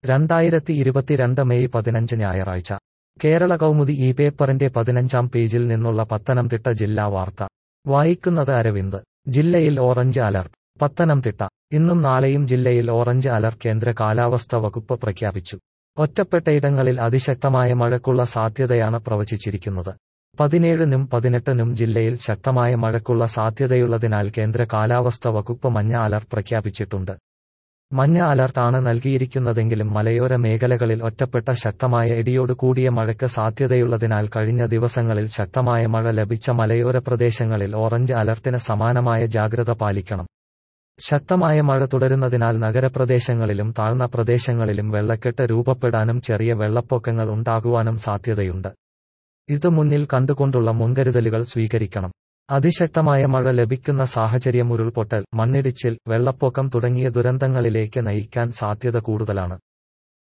രണ്ടായിരത്തി ഇരുപത്തിരണ്ട് മെയ് പതിനഞ്ച് ഞായറാഴ്ച കേരള കൗമുദി ഈ പേപ്പറിന്റെ പതിനഞ്ചാം പേജിൽ നിന്നുള്ള പത്തനംതിട്ട ജില്ലാ വാർത്ത വായിക്കുന്നത് അരവിന്ദ് ജില്ലയിൽ ഓറഞ്ച് അലർട്ട് പത്തനംതിട്ട ഇന്നും നാളെയും ജില്ലയിൽ ഓറഞ്ച് അലർട്ട് കേന്ദ്ര കാലാവസ്ഥ വകുപ്പ് പ്രഖ്യാപിച്ചു ഒറ്റപ്പെട്ടയിടങ്ങളിൽ അതിശക്തമായ മഴയ്ക്കുള്ള സാധ്യതയാണ് പ്രവചിച്ചിരിക്കുന്നത് പതിനേഴിനും പതിനെട്ടിനും ജില്ലയിൽ ശക്തമായ മഴയ്ക്കുള്ള സാധ്യതയുള്ളതിനാൽ കേന്ദ്ര കാലാവസ്ഥ വകുപ്പ് മഞ്ഞ അലർട്ട് പ്രഖ്യാപിച്ചിട്ടുണ്ട് മഞ്ഞ അലർട്ടാണ് നൽകിയിരിക്കുന്നതെങ്കിലും മലയോര മേഖലകളിൽ ഒറ്റപ്പെട്ട ശക്തമായ ഇടിയോട് കൂടിയ മഴയ്ക്ക് സാധ്യതയുള്ളതിനാൽ കഴിഞ്ഞ ദിവസങ്ങളിൽ ശക്തമായ മഴ ലഭിച്ച മലയോര പ്രദേശങ്ങളിൽ ഓറഞ്ച് അലർട്ടിന് സമാനമായ ജാഗ്രത പാലിക്കണം ശക്തമായ മഴ തുടരുന്നതിനാൽ നഗരപ്രദേശങ്ങളിലും താഴ്ന്ന പ്രദേശങ്ങളിലും വെള്ളക്കെട്ട് രൂപപ്പെടാനും ചെറിയ വെള്ളപ്പൊക്കങ്ങൾ ഉണ്ടാകുവാനും സാധ്യതയുണ്ട് ഇത് മുന്നിൽ കണ്ടുകൊണ്ടുള്ള മുൻകരുതലുകൾ സ്വീകരിക്കണം അതിശക്തമായ മഴ ലഭിക്കുന്ന സാഹചര്യം ഉരുൾപൊട്ടൽ മണ്ണിടിച്ചിൽ വെള്ളപ്പൊക്കം തുടങ്ങിയ ദുരന്തങ്ങളിലേക്ക് നയിക്കാൻ സാധ്യത കൂടുതലാണ്